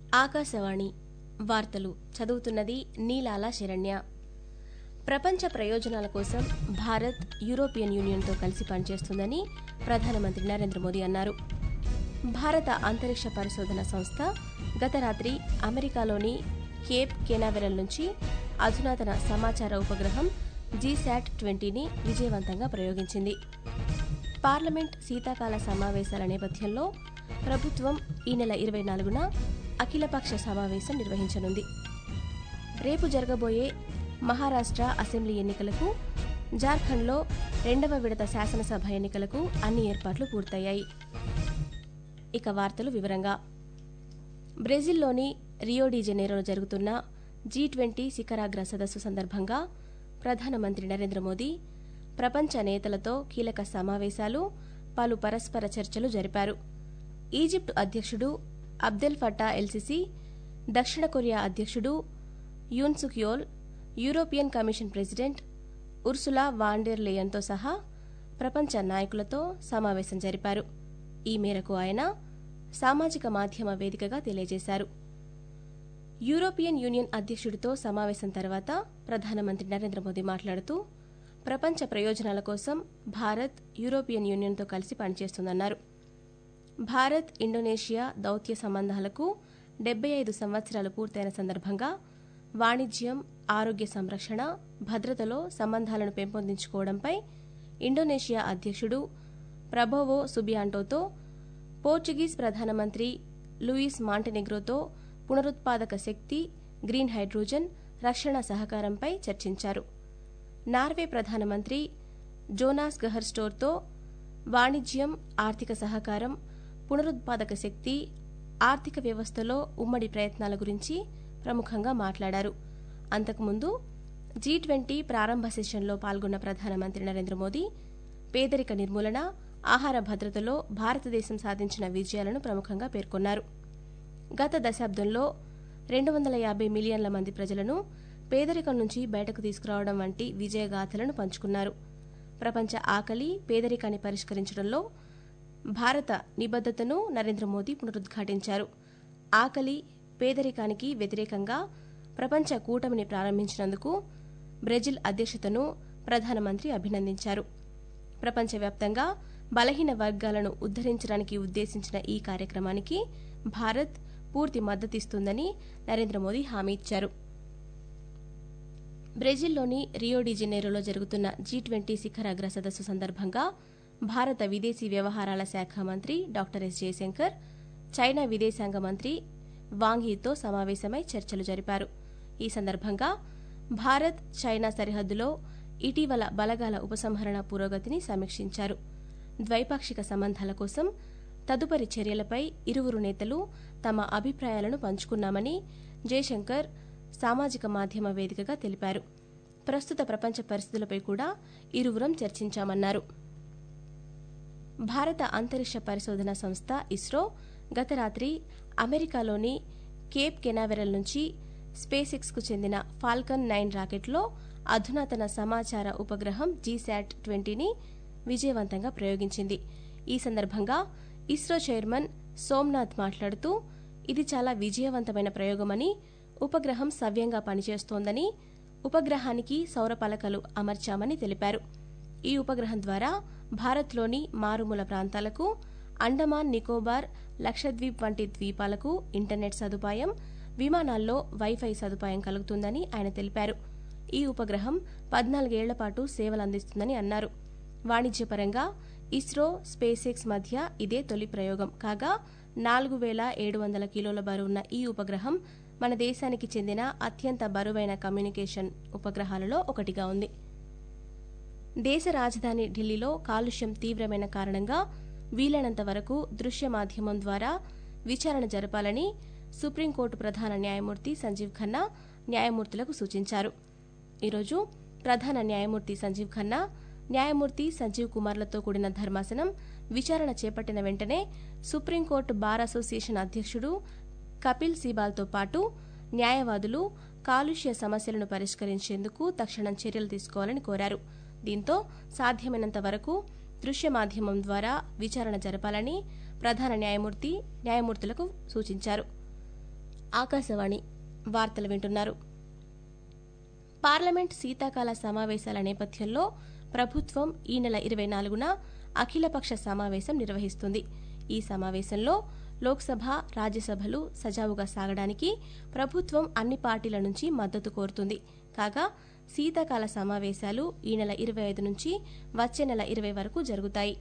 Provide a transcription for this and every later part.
ఆకాశవాణి వార్తలు చదువుతున్నది నీలాల శరణ్య ప్రపంచ ప్రయోజనాల కోసం భారత్ యూరోపియన్ యూనియన్తో కలిసి పనిచేస్తుందని ప్రధానమంత్రి నరేంద్ర మోదీ అన్నారు భారత అంతరిక్ష పరిశోధన సంస్థ గత రాత్రి అమెరికాలోని కేప్ కెనావెరల్ నుంచి అధునాతన సమాచార ఉపగ్రహం జీశాట్ ట్వంటీని విజయవంతంగా ప్రయోగించింది పార్లమెంట్ శీతాకాల సమావేశాల నేపథ్యంలో ప్రభుత్వం ఈ నెల ఇరవై నాలుగున అఖిలపక్ష సమావేశం నిర్వహించనుంది రేపు జరగబోయే మహారాష్ట్ర అసెంబ్లీ ఎన్నికలకు జార్ఖండ్లో రెండవ విడత శాసనసభ ఎన్నికలకు అన్ని ఏర్పాట్లు పూర్తయ్యాయి ఇక వార్తలు వివరంగా బ్రెజిల్లోని రియో డి జెనేరోలో జరుగుతున్న జీ ట్వంటీ శిఖరాగ్ర సదస్సు సందర్భంగా ప్రధానమంత్రి నరేంద్ర మోదీ ప్రపంచ నేతలతో కీలక సమావేశాలు పలు పరస్పర చర్చలు జరిపారు ఈజిప్ట్ అధ్యక్షుడు అబ్దెల్ ఫట్టా ఎల్సిసి దక్షిణ కొరియా అధ్యక్షుడు Yoon Suk Yeol European Commission president Ursula von der లేయన్తో సహా ప్రపంచ నాయకులతో సమావేశం జరిపారు ఈ మేరకు ఆయన సామాజిక మాధ్యమ వేదికగా తెలియజేశారు యూరోపియన్ యూనియన్ అధ్యక్షుడితో సమావేశం తర్వాత ప్రధానమంత్రి నరేంద్ర మోదీ మాట్లాడుతూ ప్రపంచ ప్రయోజనాల కోసం భారత్ యూరోపియన్ యూనియన్తో కలిసి పనిచేస్తుందన్నారు భారత్ ఇండోనేషియా దౌత్య సంబంధాలకు డెబ్బై ఐదు సంవత్సరాలు పూర్తయిన సందర్భంగా వాణిజ్యం ఆరోగ్య సంరక్షణ భద్రతలో సంబంధాలను పెంపొందించుకోవడంపై ఇండోనేషియా అధ్యక్షుడు ప్రభోవో సుబియాంటోతో పోర్చుగీస్ ప్రధానమంత్రి లూయిస్ మాంటెనెగ్రోతో పునరుత్పాదక శక్తి గ్రీన్ హైడ్రోజన్ రక్షణ సహకారంపై చర్చించారు నార్వే ప్రధానమంత్రి జోనాస్ గహర్స్టోర్తో వాణిజ్యం ఆర్థిక సహకారం పునరుత్పాదక శక్తి ఆర్థిక వ్యవస్థలో ఉమ్మడి ప్రయత్నాల గురించి ప్రముఖంగా మాట్లాడారు అంతకుముందు జీ ట్వంటీ ప్రారంభ సెషన్లో పాల్గొన్న ప్రధానమంత్రి నరేంద్ర మోదీ పేదరిక నిర్మూలన ఆహార భద్రతలో భారతదేశం సాధించిన విజయాలను ప్రముఖంగా పేర్కొన్నారు గత దశాబ్దంలో రెండు వందల యాభై మిలియన్ల మంది ప్రజలను పేదరికం నుంచి బయటకు తీసుకురావడం వంటి విజయగాథలను పంచుకున్నారు ప్రపంచ ఆకలి పేదరికాన్ని పరిష్కరించడంలో భారత నిబద్దతను నరేంద్ర మోదీ పునరుద్ఘాటించారు ఆకలి పేదరికానికి వ్యతిరేకంగా ప్రపంచ కూటమిని ప్రారంభించినందుకు బ్రెజిల్ అధ్యక్షతను ప్రధానమంత్రి అభినందించారు ప్రపంచవ్యాప్తంగా బలహీన వర్గాలను ఉద్దరించడానికి ఉద్దేశించిన ఈ కార్యక్రమానికి భారత్ పూర్తి మద్దతిస్తుందని నరేంద్ర మోదీ హామీ ఇచ్చారు బ్రెజిల్లోని రియో డి జెనేరోలో జరుగుతున్న జీ ట్వంటీ శిఖరాగ్ర సదస్సు సందర్భంగా భారత విదేశీ వ్యవహారాల శాఖ మంత్రి డాక్టర్ ఎస్ జయశంకర్ చైనా విదేశాంగ మంత్రి వాంఘీతో సమావేశమై చర్చలు జరిపారు ఈ సందర్భంగా భారత్ చైనా సరిహద్దులో ఇటీవల బలగాల ఉపసంహరణ పురోగతిని సమీక్షించారు ద్వైపాక్షిక సంబంధాల కోసం తదుపరి చర్యలపై ఇరువురు నేతలు తమ అభిప్రాయాలను పంచుకున్నామని జయశంకర్ సామాజిక మాధ్యమ వేదికగా తెలిపారు ప్రస్తుత ప్రపంచ పరిస్థితులపై కూడా ఇరువురం చర్చించామన్నారు భారత అంతరిక్ష పరిశోధన సంస్థ ఇస్రో గత రాత్రి అమెరికాలోని కేప్ కెనావెరల్ నుంచి స్పేస్ కు చెందిన ఫాల్కన్ నైన్ రాకెట్లో అధునాతన సమాచార ఉపగ్రహం జీశాట్ ట్వంటీని విజయవంతంగా ప్రయోగించింది ఈ సందర్భంగా ఇస్రో చైర్మన్ సోమ్నాథ్ మాట్లాడుతూ ఇది చాలా విజయవంతమైన ప్రయోగమని ఉపగ్రహం సవ్యంగా పనిచేస్తోందని ఉపగ్రహానికి సౌర పలకలు అమర్చామని తెలిపారు ఈ ఉపగ్రహం ద్వారా భారత్లోని మారుమూల ప్రాంతాలకు అండమాన్ నికోబార్ లక్షద్వీప్ వంటి ద్వీపాలకు ఇంటర్నెట్ సదుపాయం విమానాల్లో వైఫై సదుపాయం కలుగుతుందని ఆయన తెలిపారు ఈ ఉపగ్రహం పద్నాలుగేళ్ల పాటు సేవలందిస్తుందని అన్నారు వాణిజ్యపరంగా ఇస్రో స్పేస్ ఎక్స్ మధ్య ఇదే తొలి ప్రయోగం కాగా నాలుగు వేల ఏడు వందల కిలోల బరువున్న ఈ ఉపగ్రహం మన దేశానికి చెందిన అత్యంత బరువైన కమ్యూనికేషన్ ఉపగ్రహాలలో ఒకటిగా ఉంది దేశ రాజధాని ఢిల్లీలో కాలుష్యం తీవ్రమైన కారణంగా వీలైనంత వరకు దృశ్య మాధ్యమం ద్వారా విచారణ జరపాలని సుప్రీంకోర్టు ప్రధాన న్యాయమూర్తి సంజీవ్ ఖన్నా న్యాయమూర్తులకు సూచించారు ఈరోజు ప్రధాన న్యాయమూర్తి సంజీవ్ ఖన్నా న్యాయమూర్తి సంజీవ్ కుమార్లతో కూడిన ధర్మాసనం విచారణ చేపట్టిన వెంటనే సుప్రీంకోర్టు బార్ అసోసియేషన్ అధ్యక్షుడు కపిల్ సిబాల్తో పాటు న్యాయవాదులు కాలుష్య సమస్యలను పరిష్కరించేందుకు తక్షణం చర్యలు తీసుకోవాలని కోరారు దీంతో సాధ్యమైనంత వరకు దృశ్య మాధ్యమం ద్వారా విచారణ జరపాలని ప్రధాన న్యాయమూర్తి న్యాయమూర్తులకు సూచించారు ఆకాశవాణి వార్తలు వింటున్నారు పార్లమెంట్ శీతాకాల సమావేశాల నేపథ్యంలో ప్రభుత్వం ఈ నెల ఇరవై నాలుగున అఖిలపక్ష సమావేశం నిర్వహిస్తుంది ఈ సమావేశంలో లోక్సభ రాజ్యసభలు సజావుగా సాగడానికి ప్రభుత్వం అన్ని పార్టీల నుంచి మద్దతు కోరుతుంది కాగా శీతాకాల సమావేశాలు ఈ నెల ఇరవై ఐదు నుంచి వచ్చే నెల ఇరవై వరకు జరుగుతాయి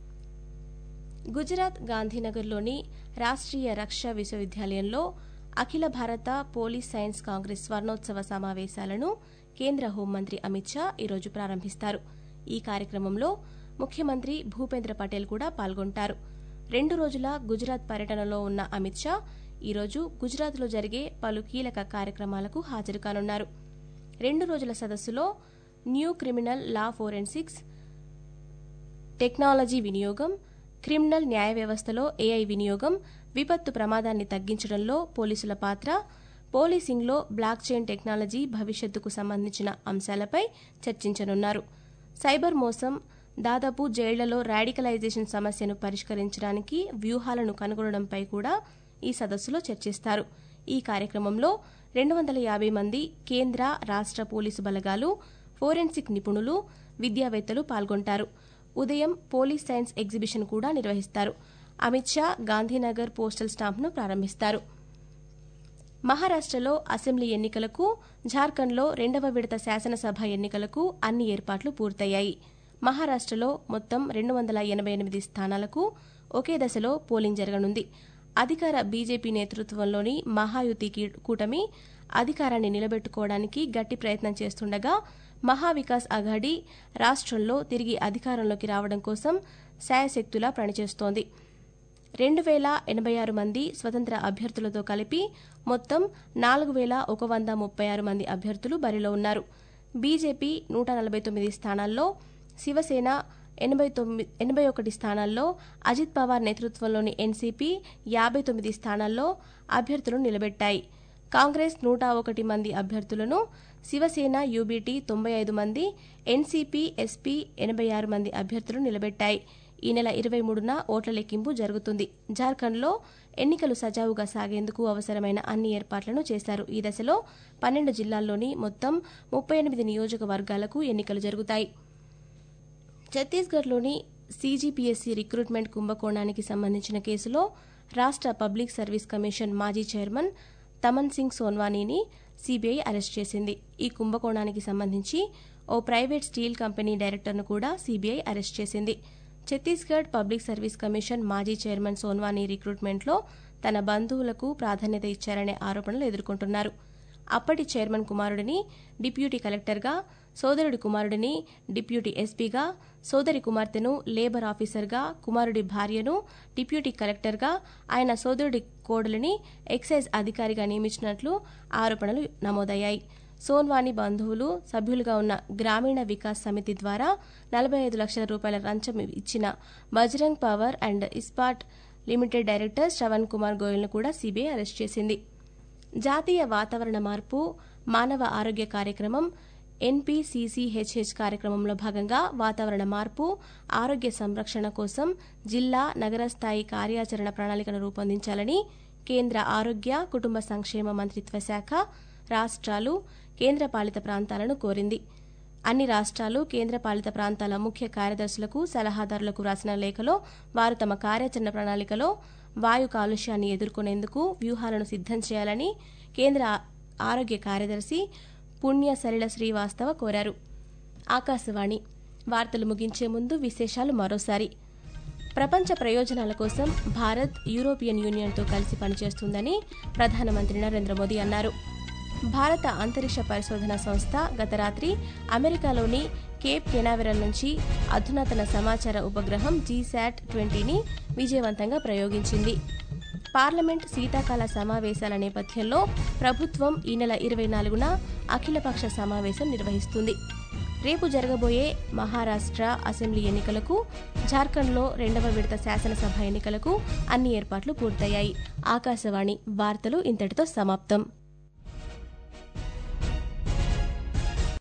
గుజరాత్ గాంధీనగర్లోని రాష్ట్రీయ రక్షా విశ్వవిద్యాలయంలో అఖిల భారత పోలీస్ సైన్స్ కాంగ్రెస్ స్వర్ణోత్సవ సమావేశాలను కేంద్ర హోంమంత్రి అమిత్ షా ఈరోజు ప్రారంభిస్తారు ఈ కార్యక్రమంలో ముఖ్యమంత్రి భూపేంద్ర పటేల్ కూడా పాల్గొంటారు రెండు రోజుల గుజరాత్ పర్యటనలో ఉన్న అమిత్ షా ఈరోజు గుజరాత్లో జరిగే పలు కీలక కార్యక్రమాలకు హాజరు కానున్నారు రెండు రోజుల సదస్సులో new criminal law forensics technology వినియోగం క్రిమినల్ న్యాయ వ్యవస్థలో ఏఐ వినియోగం విపత్తు ప్రమాదాన్ని తగ్గించడంలో పోలీసుల పాత్ర పోలీసింగ్లో బ్లాక్ చైన్ టెక్నాలజీ భవిష్యత్తుకు సంబంధించిన అంశాలపై చర్చించనున్నారు సైబర్ మోసం దాదాపు జైళ్లలో రాడికలైజేషన్ సమస్యను పరిష్కరించడానికి వ్యూహాలను కనుగొనడంపై కూడా ఈ సదస్సులో చర్చిస్తారు ఈ కార్యక్రమంలో రెండు వందల యాభై మంది కేంద్ర రాష్ట్ర పోలీసు బలగాలు ఫోరెన్సిక్ నిపుణులు విద్యావేత్తలు పాల్గొంటారు ఉదయం పోలీస్ సైన్స్ ఎగ్జిబిషన్ కూడా నిర్వహిస్తారు అమిత్ షా గాంధీనగర్ పోస్టల్ స్టాంప్ను ప్రారంభిస్తారు మహారాష్టలో అసెంబ్లీ ఎన్నికలకు జార్ఖండ్లో రెండవ విడత శాసనసభ ఎన్నికలకు అన్ని ఏర్పాట్లు పూర్తయ్యాయి మహారాష్టలో మొత్తం రెండు వందల ఎనభై ఎనిమిది స్థానాలకు ఒకే దశలో పోలింగ్ జరగనుంది అధికార బీజేపీ నేతృత్వంలోని మహాయుతి కూటమి అధికారాన్ని నిలబెట్టుకోవడానికి గట్టి ప్రయత్నం చేస్తుండగా మహావికాస్ అఘాడీ రాష్ట్రంలో తిరిగి అధికారంలోకి రావడం కోసం శాయశక్తులా పనిచేస్తోంది రెండు వేల ఎనభై ఆరు మంది స్వతంత్ర అభ్యర్థులతో కలిపి మొత్తం నాలుగు వేల ఒక వంద ముప్పై ఆరు మంది అభ్యర్థులు బరిలో ఉన్నారు బీజేపీ నూట నలభై తొమ్మిది స్థానాల్లో శివసేన ఎనభై తొమ్మిది ఎనభై ఒకటి స్థానాల్లో అజిత్ పవార్ నేతృత్వంలోని ఎన్సీపీ యాభై తొమ్మిది స్థానాల్లో అభ్యర్థులను నిలబెట్టాయి కాంగ్రెస్ నూట ఒకటి మంది అభ్యర్థులను శివసేన యూబీటీ తొంభై ఐదు మంది ఎన్సీపీ ఎస్పీ ఎనభై ఆరు మంది అభ్యర్థులు నిలబెట్టాయి ఈ నెల ఇరవై మూడున ఓట్ల లెక్కింపు జరుగుతుంది జార్ఖండ్లో ఎన్నికలు సజావుగా సాగేందుకు అవసరమైన అన్ని ఏర్పాట్లను చేశారు ఈ దశలో పన్నెండు జిల్లాల్లోని మొత్తం ముప్పై ఎనిమిది నియోజకవర్గాలకు ఎన్నికలు జరుగుతాయి ఛత్తీస్గఢ్లోని సీజీపీఎస్సీ రిక్రూట్మెంట్ కుంభకోణానికి సంబంధించిన కేసులో రాష్ట్ర పబ్లిక్ సర్వీస్ కమిషన్ మాజీ చైర్మన్ తమన్ సింగ్ సోన్వానీని సీబీఐ అరెస్ట్ చేసింది ఈ కుంభకోణానికి సంబంధించి ఓ ప్రైవేట్ స్టీల్ కంపెనీ డైరెక్టర్ను కూడా సీబీఐ అరెస్ట్ చేసింది ఛత్తీస్గఢ్ పబ్లిక్ సర్వీస్ కమిషన్ మాజీ చైర్మన్ సోన్వానీ రిక్రూట్మెంట్లో తన బంధువులకు ప్రాధాన్యత ఇచ్చారనే ఆరోపణలు ఎదుర్కొంటున్నారు అప్పటి చైర్మన్ కుమారుడిని డిప్యూటీ కలెక్టర్గా సోదరుడి కుమారుడిని డిప్యూటీ ఎస్పీగా సోదరి కుమార్తెను లేబర్ ఆఫీసర్గా కుమారుడి భార్యను డిప్యూటీ కలెక్టర్గా ఆయన సోదరుడి కోడలిని ఎక్సైజ్ అధికారిగా నియమించినట్లు ఆరోపణలు నమోదయ్యాయి సోన్వాని బంధువులు సభ్యులుగా ఉన్న గ్రామీణ వికాస్ సమితి ద్వారా నలభై ఐదు లక్షల రూపాయల లంచం ఇచ్చిన Bajrang power and Ispat limited director Shravan Kumar గోయల్ను కూడా సీబీఐ అరెస్ట్ చేసింది జాతీయ వాతావరణ మార్పు మానవ ఆరోగ్య కార్యక్రమం ఎన్పీసీసీహెచ్హెచ్ కార్యక్రమంలో భాగంగా వాతావరణ మార్పు ఆరోగ్య సంరక్షణ కోసం జిల్లా నగర స్థాయి కార్యాచరణ ప్రణాళికను రూపొందించాలని కేంద్ర ఆరోగ్య కుటుంబ సంక్షేమ మంత్రిత్వ శాఖ రాష్ట్రాలు కేంద్రపాలిత ప్రాంతాలను కోరింది అన్ని రాష్ట్రాలు కేంద్రపాలిత ప్రాంతాల ముఖ్య కార్యదర్శులకు సలహాదారులకు రాసిన లేఖలో వారు తమ కార్యాచరణ ప్రణాళికలో వాయు కాలుష్యాన్ని ఎదుర్కొనేందుకు వ్యూహాలను సిద్దం చేయాలని కేంద్ర ఆరోగ్య కార్యదర్శి పుణ్య సలిల శ్రీవాస్తవ కోరారు ఆకాశవాణి వార్తలు ముగించే ముందు విశేషాలు మరోసారి ప్రపంచ ప్రయోజనాల కోసం భారత్ యూరోపియన్ యూనియన్తో కలిసి పనిచేస్తుందని ప్రధానమంత్రి నరేంద్ర మోదీ అన్నారు భారత అంతరిక్ష పరిశోధన సంస్థ గత రాత్రి అమెరికాలోని కేప్ కెనావెరల్ నుంచి అధునాతన సమాచార ఉపగ్రహం జీశాట్ ట్వంటీని విజయవంతంగా ప్రయోగించింది పార్లమెంట్ శీతాకాల సమావేశాల నేపథ్యంలో ప్రభుత్వం ఈ నెల ఇరవై నాలుగున అఖిలపక్ష సమావేశం నిర్వహిస్తుంది రేపు జరగబోయే మహారాష్ట్ర అసెంబ్లీ ఎన్నికలకు జార్ఖండ్లో రెండవ విడత శాసనసభ ఎన్నికలకు అన్ని ఏర్పాట్లు పూర్తయ్యాయి ఆకాశవాణి వార్తలు ఇంతటితో సమాప్తం